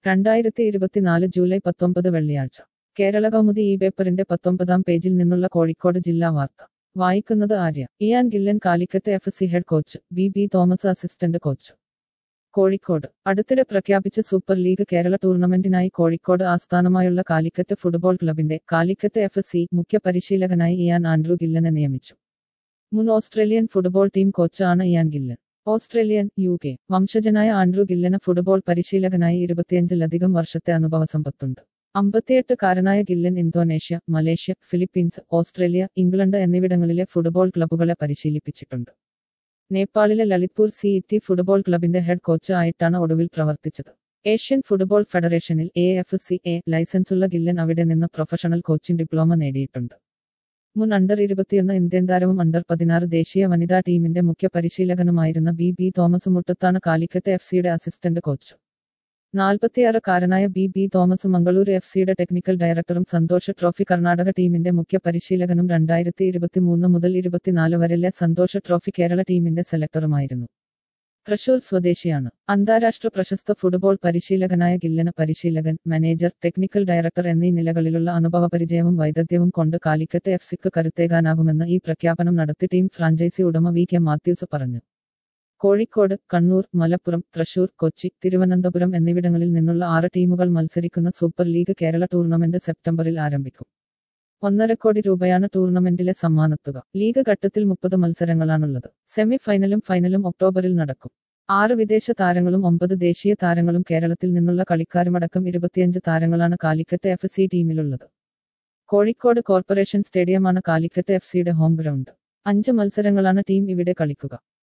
രണ്ടായിരത്തി ഇരുപത്തിനാല് ജൂലൈ പത്തൊമ്പത് വെള്ളിയാഴ്ച കേരള കൗമുദി ഈ പേപ്പറിന്റെ പത്തൊമ്പതാം പേജിൽ നിന്നുള്ള കോഴിക്കോട് ജില്ലാ വാർത്ത വായിക്കുന്നത് Arya Ian Gillan Calicut F C head coach B B Thomas assistant coach Kozhikode അടുത്തിടെ പ്രഖ്യാപിച്ച സൂപ്പർ ലീഗ് കേരള ടൂർണമെന്റിനായി കോഴിക്കോട് ആസ്ഥാനമായുള്ള കാലിക്കറ്റ് ഫുട്ബോൾ ക്ലബിന്റെ കാലിക്കറ്റ് എഫ് സി മുഖ്യ പരിശീലകനായി ഇയാൻ ആൻഡ്രൂ ഗില്ലനെ നിയമിച്ചു മുൻ ഓസ്ട്രേലിയൻ ഫുട്ബോൾ ടീം കോച്ചാണ് Ian Gillan Australian U K വംശജനായ ആൻഡ്രൂ ഗില്ലന് ഫുട്ബോൾ പരിശീലകനായി ഇരുപത്തിയഞ്ചിലധികം വർഷത്തെ അനുഭവ സമ്പത്തുണ്ട് അമ്പത്തിയെട്ടുകാരനായ Gillan Indonesia Malaysia Philippines Australia England എന്നിവിടങ്ങളിലെ ഫുട്ബോൾ ക്ലബ്ബുകളെ പരിശീലിപ്പിച്ചിട്ടുണ്ട് നേപ്പാളിലെ ലളിത്പൂർ സി ഇറ്റി ഫുട്ബോൾ ക്ലബിന്റെ ഹെഡ് കോച്ച് ആയിട്ടാണ് ഒടുവിൽ പ്രവർത്തിച്ചത് ഏഷ്യൻ ഫുട്ബോൾ ഫെഡറേഷനിൽ എ എഫ് സി എ ലൈസൻസുള്ള ഗില്ലൻ അവിടെ നിന്ന് പ്രൊഫഷണൽ കോച്ചിംഗ് ഡിപ്ലോമ നേടിയിട്ടുണ്ട് മുൻ അണ്ടർ ഇരുപത്തിയൊന്ന് ഇന്ത്യൻ താരവും അണ്ടർ പതിനാറ് ദേശീയ വനിതാ ടീമിന്റെ മുഖ്യ പരിശീലകനുമായിരുന്ന ബി ബി തോമസ് മുട്ടത്താണ് കാലിക്കറ്റ് എഫ് സിയുടെ അസിസ്റ്റന്റ് കോച്ച് നാൽപ്പത്തിയാറുകാരനായ B B Thomas Mangaluru F സിയുടെ ടെക്നിക്കൽ ഡയറക്ടറും സന്തോഷ് ട്രോഫി കർണാടക ടീമിന്റെ മുഖ്യ പരിശീലകനും രണ്ടായിരത്തി ഇരുപത്തിമൂന്ന് മുതൽ ഇരുപത്തിനാല് വരെലെ സന്തോഷ് ട്രോഫി കേരള ടീമിന്റെ സെലക്ടറുമായിരുന്നു തൃശൂർ സ്വദേശിയാണ് അന്താരാഷ്ട്ര പ്രശസ്ത ഫുട്ബോൾ പരിശീലകനായ ഗില്ലന് പരിശീലകൻ മാനേജർ ടെക്നിക്കൽ ഡയറക്ടർ എന്നീ നിലകളിലുള്ള അനുഭവപരിചയവും വൈദഗ്ധ്യവും കൊണ്ട് കാലിക്കറ്റ് എഫ് സിക്ക് കരുത്തേകാനാകുമെന്ന് ഈ പ്രഖ്യാപനം നടത്തി ടീം ഫ്രാഞ്ചൈസി ഉടമ വി കെ മാത്യൂസ് പറഞ്ഞു കോഴിക്കോട് കണ്ണൂർ മലപ്പുറം തൃശൂർ കൊച്ചി തിരുവനന്തപുരം എന്നിവിടങ്ങളിൽ നിന്നുള്ള ആറ് ടീമുകൾ മത്സരിക്കുന്ന സൂപ്പർ ലീഗ് കേരള ടൂർണമെന്റ് സെപ്റ്റംബറിൽ ആരംഭിക്കും ഒന്നര കോടി രൂപയാണ് ടൂർണമെന്റിലെ സമ്മാനത്തുക ലീഗ് ഘട്ടത്തിൽ മുപ്പത് മത്സരങ്ങളാണുള്ളത് സെമി ഫൈനലും ഫൈനലും ഒക്ടോബറിൽ നടക്കും ആറ് വിദേശ താരങ്ങളും ഒമ്പത് ദേശീയ താരങ്ങളും കേരളത്തിൽ നിന്നുള്ള കളിക്കാരുമടക്കം ഇരുപത്തിയഞ്ച് താരങ്ങളാണ് കാലിക്കറ്റ് എഫ് സി ടീമിലുള്ളത് കോഴിക്കോട് കോർപ്പറേഷൻ സ്റ്റേഡിയമാണ് കാലിക്കറ്റ് എഫ് സിയുടെ ഹോം ഗ്രൗണ്ട് അഞ്ച് മത്സരങ്ങളാണ് ടീം ഇവിടെ കളിക്കുക